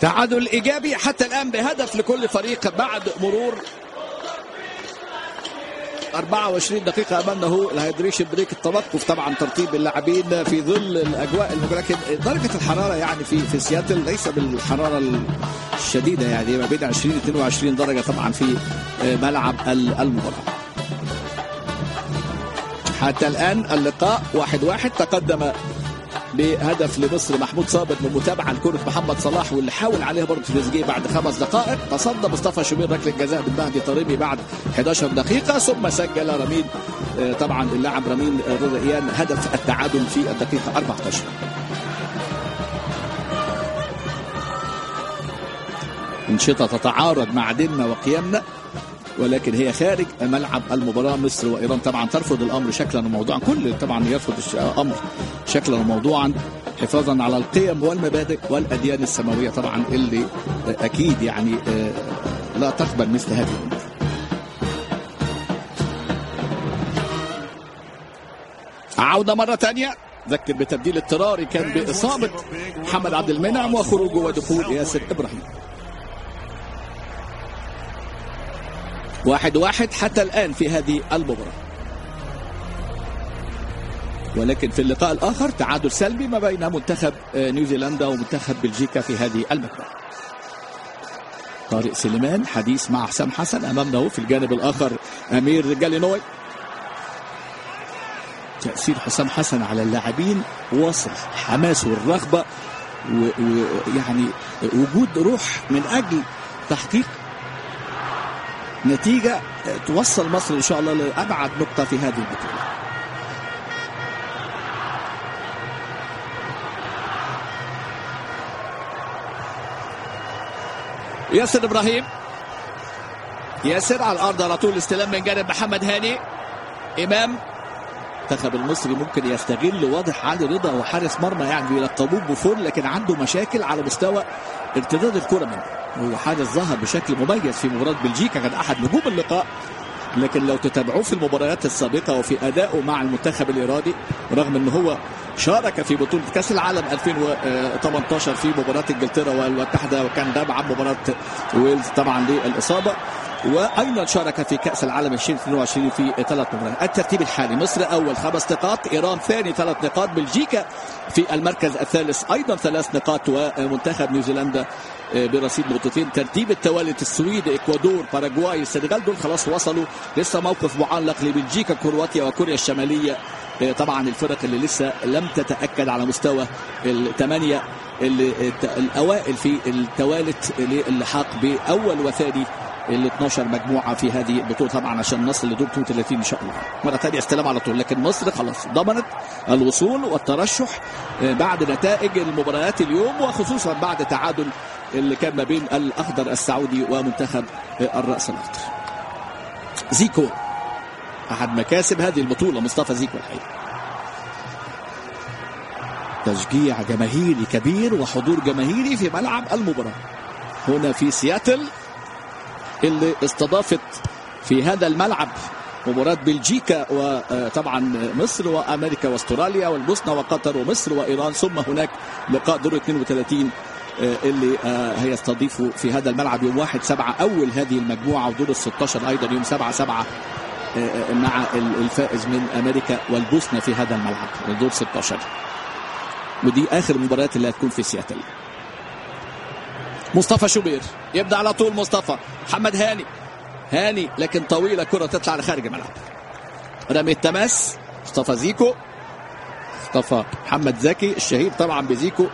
تعادل ايجابي حتى الان بهدف لكل فريق بعد مرور 24 دقيقة أمامنا هو الهيدريشن بريك التوقف طبعا ترتيب اللاعبين في ظل الأجواء لكن درجة الحرارة يعني في في سياتل ليس بالحرارة الشديدة يعني ما بين 20 22 درجة طبعا في ملعب المباراة. حتى الآن اللقاء واحد واحد تقدم بهدف لمصر محمود صابر من متابعه لكره محمد صلاح واللي حاول عليها برضه تريزيجيه بعد خمس دقائق تصدى مصطفى شوبير ركله جزاء من مهدي طريبي بعد 11 دقيقه ثم سجل رمين طبعا اللاعب رمين رضا ايان هدف التعادل في الدقيقه 14 انشطه تتعارض مع ديننا وقيمنا ولكن هي خارج ملعب المباراة مصر وإيران طبعا ترفض الأمر شكلا وموضوعا كل طبعا يرفض الأمر شكلا وموضوعا حفاظا على القيم والمبادئ والأديان السماوية طبعا اللي أكيد يعني لا تقبل مثل هذه الأمور عودة مرة ثانية ذكر بتبديل اضطراري كان بإصابة محمد عبد المنعم وخروجه ودخول ياسر إبراهيم واحد واحد حتى الآن في هذه المباراة ولكن في اللقاء الآخر تعادل سلبي ما بين منتخب نيوزيلندا ومنتخب بلجيكا في هذه المباراة طارق سليمان حديث مع حسام حسن أمامنا في الجانب الآخر أمير جالينوي تأثير حسام حسن على اللاعبين واصل حماس والرغبة ويعني وجود روح من أجل تحقيق نتيجة توصل مصر إن شاء الله لأبعد نقطة في هذه البطولة ياسر إبراهيم ياسر على الأرض على طول استلام من جانب محمد هاني إمام المنتخب المصري ممكن يستغل واضح علي رضا وحارس مرمى يعني بيلقبوه بوفون لكن عنده مشاكل على مستوى ارتداد الكره منه هو حارس ظهر بشكل مميز في مباراه بلجيكا كان احد نجوم اللقاء لكن لو تتابعوه في المباريات السابقة وفي أدائه مع المنتخب الإيراني رغم أنه هو شارك في بطولة كأس العالم 2018 في مباراة إنجلترا والمتحدة وكان غاب عن مباراة ويلز طبعا للإصابة وايضا شارك في كاس العالم 2022 في ثلاث مباريات الترتيب الحالي مصر اول خمس نقاط ايران ثاني ثلاث نقاط بلجيكا في المركز الثالث ايضا ثلاث نقاط ومنتخب نيوزيلندا برصيد نقطتين ترتيب التوالي السويد اكوادور باراغواي السنغال دول خلاص وصلوا لسه موقف معلق لبلجيكا كرواتيا وكوريا الشماليه طبعا الفرق اللي لسه لم تتاكد على مستوى الثمانيه اللي الاوائل في التوالت للحاق باول وثاني ال 12 مجموعه في هذه البطوله طبعا عشان نصل لدور 32 ان شاء الله مره ثانيه استلام على طول لكن مصر خلاص ضمنت الوصول والترشح بعد نتائج المباريات اليوم وخصوصا بعد تعادل اللي كان ما بين الاخضر السعودي ومنتخب الراس الاخضر زيكو احد مكاسب هذه البطوله مصطفى زيكو الحقيقه تشجيع جماهيري كبير وحضور جماهيري في ملعب المباراه هنا في سياتل اللي استضافت في هذا الملعب مباراة بلجيكا وطبعا مصر وامريكا واستراليا والبوسنة وقطر ومصر وايران ثم هناك لقاء دور 32 اللي هيستضيفوا في هذا الملعب يوم 1 7 اول هذه المجموعه ودور ال 16 ايضا يوم 7 7 مع الفائز من امريكا والبوسنه في هذا الملعب دور 16 ودي اخر المباريات اللي هتكون في سياتل مصطفى شوبير يبدا على طول مصطفى محمد هاني هاني لكن طويله كره تطلع لخارج الملعب رمي التماس مصطفى زيكو مصطفى محمد زكي الشهير طبعا بزيكو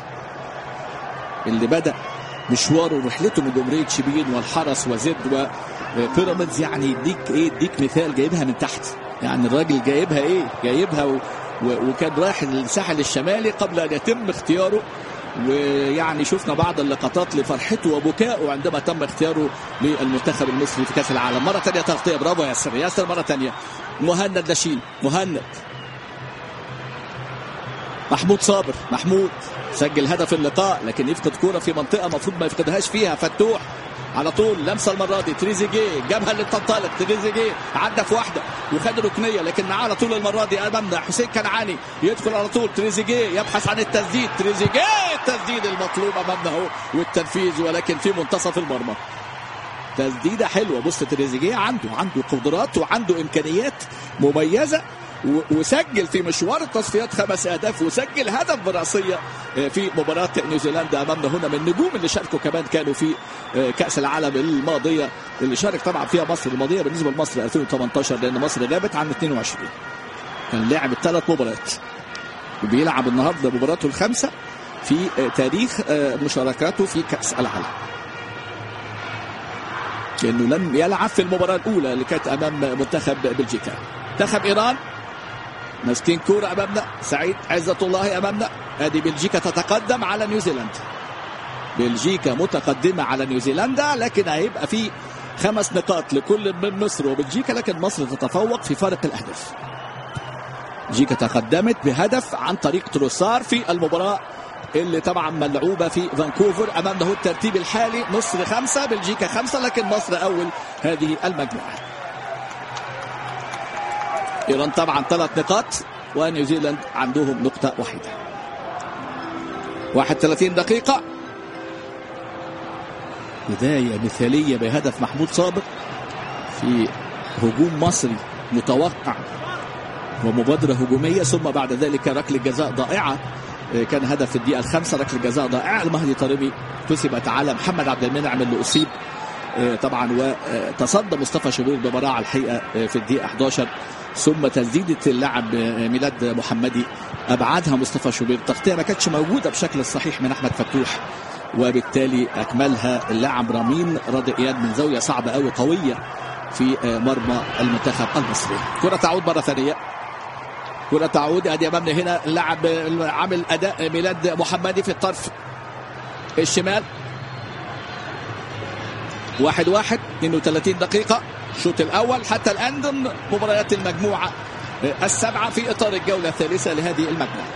اللي بدا مشواره ورحلته من جمهوريه شبين والحرس وزد وبيراميدز يعني يديك ايه يديك مثال جايبها من تحت يعني الراجل جايبها ايه جايبها و... و... وكان رايح للساحل الشمالي قبل ان يتم اختياره ويعني شفنا بعض اللقطات لفرحته وبكائه عندما تم اختياره للمنتخب المصري في كاس العالم مره ثانيه تغطيه برافو ياسر ياسر مره ثانيه مهند لاشين مهند محمود صابر محمود سجل هدف اللقاء لكن يفقد كوره في منطقه المفروض ما يفقدهاش فيها فتوح على طول لمسه المره دي تريزيجيه جابها اللي تنطلق تريزيجيه عدى في واحده وخد ركنيه لكن معاه على طول المره دي امامنا حسين كنعاني يدخل على طول تريزيجيه يبحث عن التسديد تريزيجيه التسديد المطلوب امامنا اهو والتنفيذ ولكن في منتصف المرمى تسديده حلوه بص تريزيجيه عنده عنده قدرات وعنده امكانيات مميزه وسجل في مشوار التصفيات خمس اهداف وسجل هدف براسيه في مباراه نيوزيلندا امامنا هنا من النجوم اللي شاركوا كمان كانوا في كاس العالم الماضيه اللي شارك طبعا فيها مصر الماضيه بالنسبه لمصر 2018 لان مصر غابت عن 22 كان لعب الثلاث مباريات وبيلعب النهارده مباراته الخامسه في تاريخ مشاركاته في كاس العالم لانه لم يلعب في المباراه الاولى اللي كانت امام منتخب بلجيكا منتخب ايران ماسكين كوره امامنا سعيد عزه الله امامنا ادي بلجيكا تتقدم على نيوزيلندا بلجيكا متقدمه على نيوزيلندا لكن هيبقى في خمس نقاط لكل من مصر وبلجيكا لكن مصر تتفوق في فارق الاهداف بلجيكا تقدمت بهدف عن طريق تروسار في المباراه اللي طبعا ملعوبه في فانكوفر امامنا هو الترتيب الحالي مصر خمسه بلجيكا خمسه لكن مصر اول هذه المجموعه ايران طبعا ثلاث نقاط ونيوزيلاند عندهم نقطه واحده 31 دقيقه بدايه مثاليه بهدف محمود صابر في هجوم مصري متوقع ومبادره هجوميه ثم بعد ذلك ركله جزاء ضائعه كان هدف في الدقيقه الخامسه ركله جزاء ضائعه المهدي طارمي كسبت على محمد عبد المنعم اللي اصيب طبعا وتصدى مصطفى شوبير ببراعه الحقيقه في الدقيقه 11 ثم تسديده اللاعب ميلاد محمدي ابعدها مصطفى شوبير تغطيه ما كانتش موجوده بشكل صحيح من احمد فتوح وبالتالي اكملها اللاعب رامين راضي اياد من زاويه صعبه قوي قويه في مرمى المنتخب المصري كره تعود مره ثانيه كرة تعود ادي امامنا هنا اللاعب عامل اداء ميلاد محمدي في الطرف الشمال واحد واحد 32 دقيقة الشوط الأول حتى الآن ضمن مباريات المجموعة السبعة في إطار الجولة الثالثة لهذه المجموعة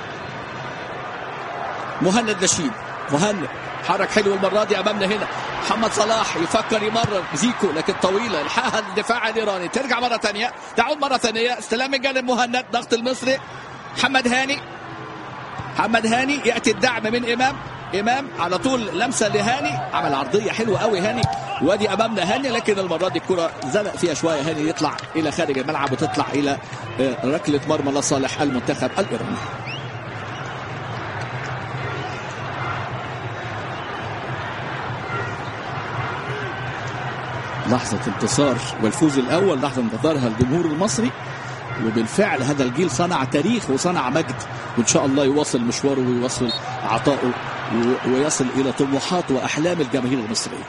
مهند نشيد مهند حرك حلو المرة دي أمامنا هنا محمد صلاح يفكر يمرر زيكو لكن طويلة الحقها الدفاع الإيراني ترجع مرة ثانية تعود مرة ثانية استلام من جانب مهند ضغط المصري محمد هاني محمد هاني يأتي الدعم من إمام امام على طول لمسه لهاني عمل عرضيه حلوه قوي هاني وادي امامنا هاني لكن المره دي الكره زنق فيها شويه هاني يطلع الى خارج الملعب وتطلع الى ركله مرمى لصالح المنتخب الايراني لحظة انتصار والفوز الأول لحظة انتظارها الجمهور المصري وبالفعل هذا الجيل صنع تاريخ وصنع مجد وإن شاء الله يواصل مشواره ويواصل عطائه ويصل إلى طموحات وأحلام الجماهير المصرية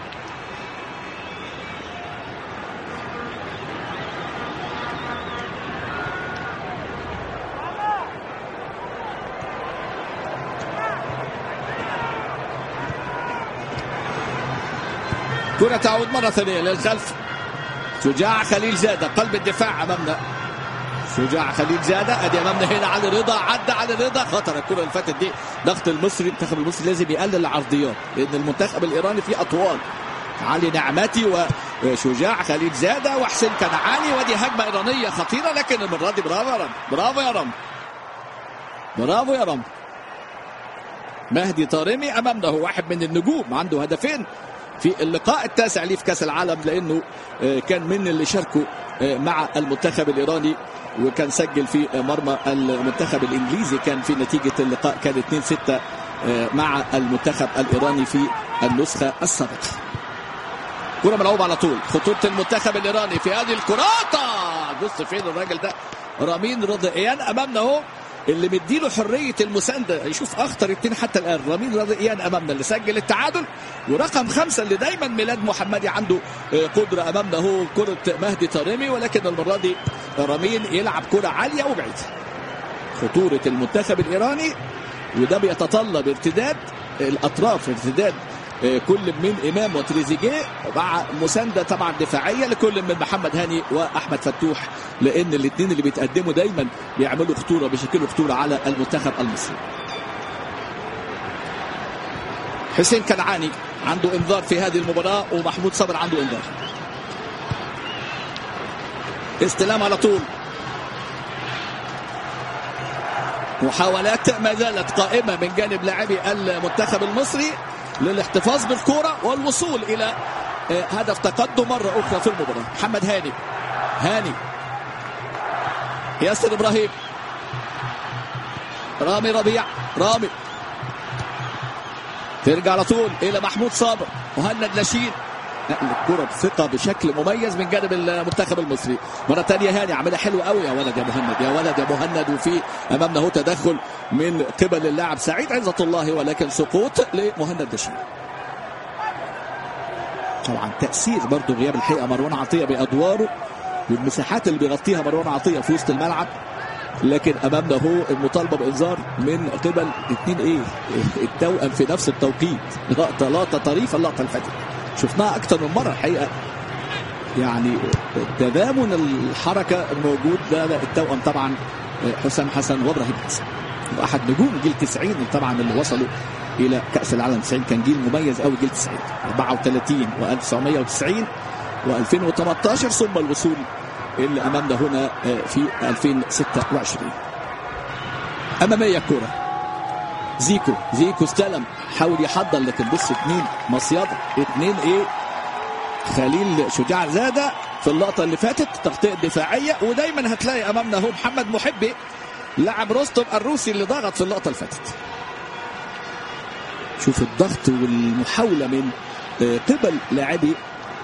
كرة تعود مرة ثانية للخلف شجاع خليل زادة قلب الدفاع أمامنا شجاع خليل زادة ادي امامنا هنا علي رضا عدى علي رضا خطر الكره اللي فاتت دي ضغط المصري المنتخب المصري لازم يقلل العرضيات لان المنتخب الايراني فيه اطوال علي نعمتي وشجاع خليل زاده وحسين كنعاني ودي هجمه ايرانيه خطيره لكن المره دي برافو يا رم برافو يا رم برافو يا رم مهدي طارمي امامنا هو واحد من النجوم عنده هدفين في اللقاء التاسع ليه في كاس العالم لانه كان من اللي شاركوا مع المنتخب الايراني وكان سجل في مرمى المنتخب الانجليزي كان في نتيجه اللقاء كان 2 6 مع المنتخب الايراني في النسخه السابقه. كره ملعوبه على طول خطوره المنتخب الايراني في هذه الكرات بص فين الراجل ده رامين رضيان امامنا اهو اللي مديله حريه المسانده يشوف اخطر اثنين حتى الان رامين رضيان امامنا اللي سجل التعادل ورقم خمسه اللي دايما ميلاد محمدي عنده قدره امامنا هو كره مهدي طارمي ولكن المره دي رامين يلعب كره عاليه وبعيده خطوره المنتخب الايراني وده بيتطلب ارتداد الاطراف ارتداد كل من امام وتريزيجيه مع مسانده طبعا دفاعيه لكل من محمد هاني واحمد فتوح لان الاثنين اللي بيتقدموا دايما بيعملوا خطوره بيشكلوا خطوره على المنتخب المصري حسين كنعاني عنده انذار في هذه المباراه ومحمود صبر عنده انذار استلام على طول محاولات ما زالت قائمة من جانب لاعبي المنتخب المصري للاحتفاظ بالكرة والوصول إلى هدف تقدم مرة أخرى في المباراة محمد هاني هاني ياسر إبراهيم رامي ربيع رامي ترجع على طول إلى محمود صابر مهند لاشين نقل الكرة بثقة بشكل مميز من جانب المنتخب المصري مرة تانية هاني عاملها حلوة قوي يا ولد يا مهند يا ولد يا مهند وفي أمامنا هو تدخل من قبل اللاعب سعيد عزة الله ولكن سقوط لمهند دشين طبعا تأثير برضه غياب الحقيقة مروان عطية بأدواره والمساحات اللي بيغطيها مروان عطية في وسط الملعب لكن امامنا هو المطالبه بانذار من قبل اثنين ايه التوأم في نفس التوقيت لقطه لقطه طريفه اللقطه اللي فاتت شفناها اكتر من مره الحقيقه يعني تبامن الحركه الموجود ده التوأم طبعا حسام حسن وابراهيم حسن واحد نجوم جيل 90 طبعا اللي وصلوا الى كاس العالم 90 كان جيل مميز قوي جيل 90 34 و1990 و2018 ثم الوصول اللي امامنا هنا في 2026 اماميه الكره زيكو زيكو استلم حاول يحضر لكن بص اثنين مصيده اثنين ايه خليل شجاع زاده في اللقطه اللي فاتت تغطيه دفاعيه ودايما هتلاقي امامنا هو محمد محبي لاعب روستوم الروسي اللي ضغط في اللقطه اللي فاتت شوف الضغط والمحاوله من قبل لاعبي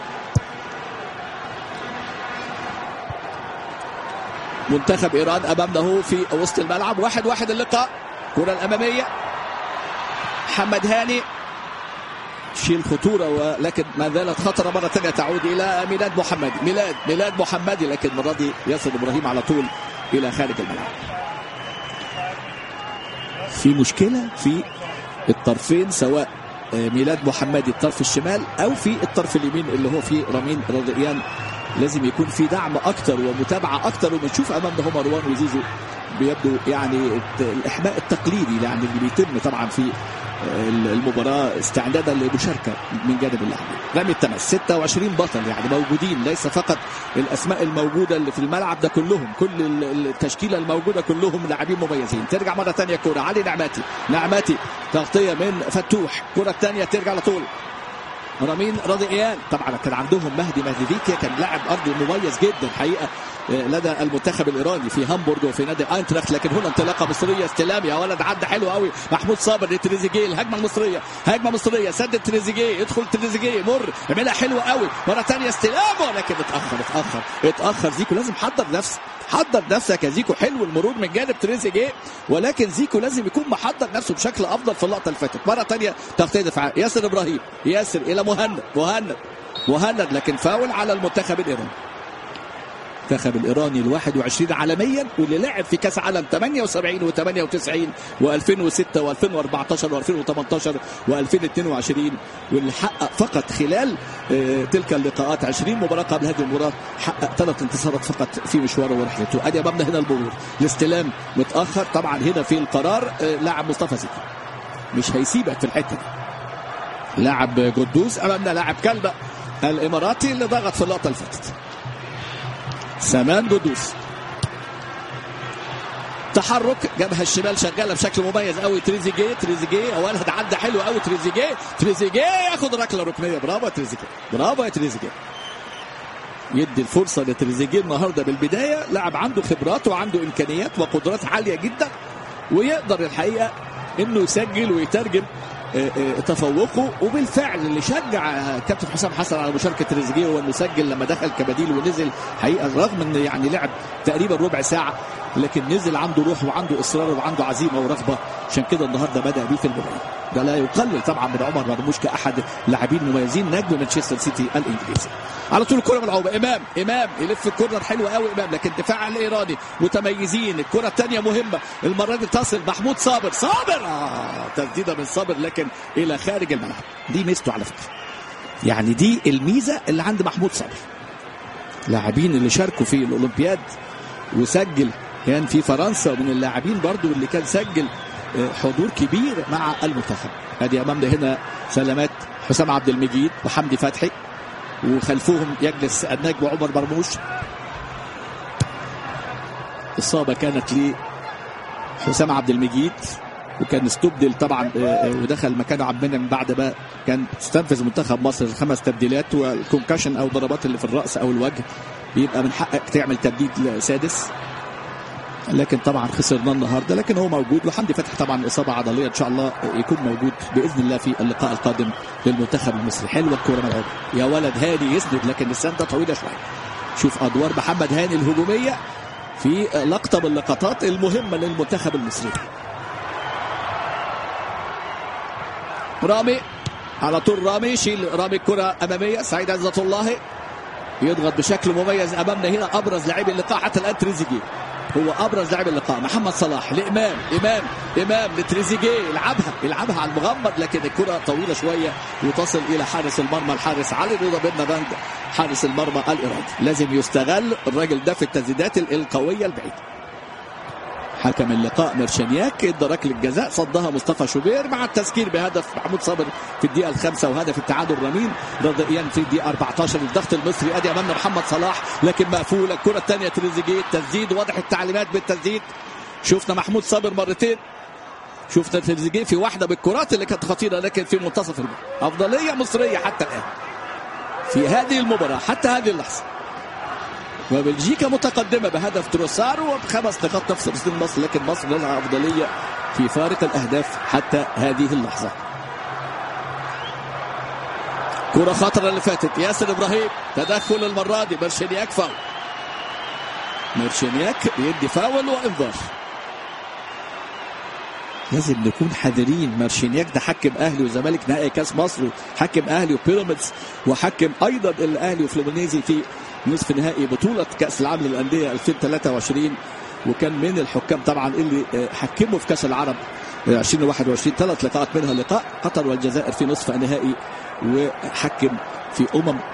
منتخب ايران امامنا هو في وسط الملعب واحد واحد اللقاء كره الاماميه محمد هاني شيل خطوره ولكن ما زالت خطره مره ثانيه تعود الى ميلاد محمدي ميلاد ميلاد محمدي لكن المره دي ياسر ابراهيم على طول الى خارج الملعب في مشكله في الطرفين سواء ميلاد محمدي الطرف الشمال او في الطرف اليمين اللي هو في رامين رضيان لازم يكون في دعم اكتر ومتابعه اكتر وبنشوف امامنا هو مروان وزيزو بيبدو يعني الاحماء التقليدي يعني اللي بيتم طبعا في المباراه استعدادا للمشاركه من جانب اللاعبين رامي التمس 26 بطل يعني موجودين ليس فقط الاسماء الموجوده اللي في الملعب ده كلهم كل التشكيله الموجوده كلهم لاعبين مميزين ترجع مره ثانيه كوره علي نعماتي نعماتي تغطيه من فتوح كره ثانيه ترجع على طول رامين رضيان طبعا كان عندهم مهدي مهديفيكيا كان لاعب ارضي مميز جدا حقيقه لدى المنتخب الايراني في هامبورغ وفي نادي اينتراخت لكن هنا انطلاقه مصريه استلام يا ولد عدى حلو قوي محمود صابر لتريزيجيه الهجمه المصريه هجمه مصريه سدد تريزيجيه يدخل تريزيجيه مر عملها حلوه قوي مره ثانيه استلام ولكن اتاخر اتاخر اتاخر زيكو لازم حضر نفسه حضر نفسك يا زيكو حلو المرور من جانب تريزيجيه ولكن زيكو لازم يكون محضر نفسه بشكل افضل في اللقطه اللي فاتت مره ثانيه تغطيه دفاع ياسر ابراهيم ياسر الى مهند مهند مهند لكن فاول على المنتخب الايراني المنتخب الايراني ال 21 عالميا واللي لعب في كاس عالم 78 و98 و2006 و2014 و2018 و2022 واللي حقق فقط خلال تلك اللقاءات 20 مباراه قبل هذه المباراه حقق ثلاث انتصارات فقط في مشواره ورحلته ادي امامنا هنا المرور الاستلام متاخر طبعا هنا في القرار لاعب مصطفى زكي مش هيسيبك في الحته دي لاعب قدوس امامنا لاعب كلبه الاماراتي اللي ضغط في اللقطه اللي فاتت سمان قدوس تحرك جبهه الشمال شغاله بشكل مميز قوي تريزيجيه تريزيجيه ولد عدى حلو قوي تريزيجيه تريزيجيه ياخد ركله ركنيه برافو يا تريزيجيه برافو يا تريزيجيه يدي الفرصه لتريزيجيه النهارده بالبدايه لاعب عنده خبرات وعنده امكانيات وقدرات عاليه جدا ويقدر الحقيقه انه يسجل ويترجم تفوقه وبالفعل اللي شجع كابتن حسام حسن على مشاركه تريزيجيه هو انه سجل لما دخل كبديل ونزل حقيقه رغم ان يعني لعب تقريبا ربع ساعه لكن نزل عنده روح وعنده اصرار وعنده عزيمه ورغبه عشان كده النهارده بدا بيه في المباراه ده لا يقلل طبعا من عمر مرموش كاحد لاعبين مميزين نجم مانشستر سيتي الانجليزي على طول الكره ملعوبه امام امام يلف الكورنر حلو قوي امام لكن دفاع الايراني متميزين الكره الثانيه مهمه المره دي تصل محمود صابر صابر آه تسديده من صابر لكن الى خارج الملعب دي ميزته على فكره يعني دي الميزه اللي عند محمود صابر لاعبين اللي شاركوا في الاولمبياد وسجل كان في فرنسا ومن اللاعبين برضو اللي كان سجل حضور كبير مع المنتخب ادي امامنا هنا سلامات حسام عبد المجيد وحمدي فتحي وخلفهم يجلس النجم عمر مرموش اصابه كانت لحسام عبد المجيد وكان استبدل طبعا ودخل مكانه عبد المنعم بعد ما كان استنفذ منتخب مصر خمس تبديلات والكونكشن او ضربات اللي في الراس او الوجه بيبقى من حقك تعمل تبديل سادس لكن طبعا خسرنا النهارده لكن هو موجود وحمدي فتحي طبعا اصابه عضليه ان شاء الله يكون موجود باذن الله في اللقاء القادم للمنتخب المصري حلوه الكوره ملعوبه يا ولد هاني يسند لكن السنده طويله شويه شوف ادوار محمد هاني الهجوميه في لقطه من اللقطات المهمه للمنتخب المصري رامي على طول رامي يشيل رامي الكره اماميه سعيد عزة الله يضغط بشكل مميز امامنا هنا ابرز لاعبي اللقاء حتى الان تريزيجيه هو ابرز لاعب اللقاء محمد صلاح لامام امام امام لتريزيجيه يلعبها يلعبها على المغمض لكن الكره طويله شويه وتصل الى حارس المرمى الحارس علي رضا بن باند حارس المرمى الايراني لازم يستغل الراجل ده في التسديدات القويه البعيده حكم اللقاء ميرشانياك ادى ركله جزاء صدها مصطفى شوبير مع التذكير بهدف محمود صابر في الدقيقه الخامسه وهدف التعادل رمين رضيان في الدقيقه 14 الضغط المصري ادي امامنا محمد صلاح لكن مقفوله الكره الثانيه تريزيجيه التسديد واضح التعليمات بالتسديد شفنا محمود صابر مرتين شفنا تريزيجيه في واحده بالكرات اللي كانت خطيره لكن في منتصف المباراه افضليه مصريه حتى الان في هذه المباراه حتى هذه اللحظه وبلجيكا متقدمة بهدف تروسار وبخمس نقاط نفس فلسطين مصر لكن مصر لها أفضلية في فارق الأهداف حتى هذه اللحظة كرة خطرة اللي فاتت ياسر إبراهيم تدخل المرة دي ميرشينياك فاول ميرشينياك بيدي فاول وإنذار لازم نكون حذرين مارشينياك ده حكم اهلي وزمالك نهائي كاس مصر وحكم اهلي وبيراميدز وحكم ايضا الاهلي وفلومينيزي في نصف نهائي بطولة كأس العالم للأندية 2023 وكان من الحكام طبعا اللي حكموا في كأس العرب 2021 ثلاث لقاءات منها لقاء قطر والجزائر في نصف النهائي وحكم في أمم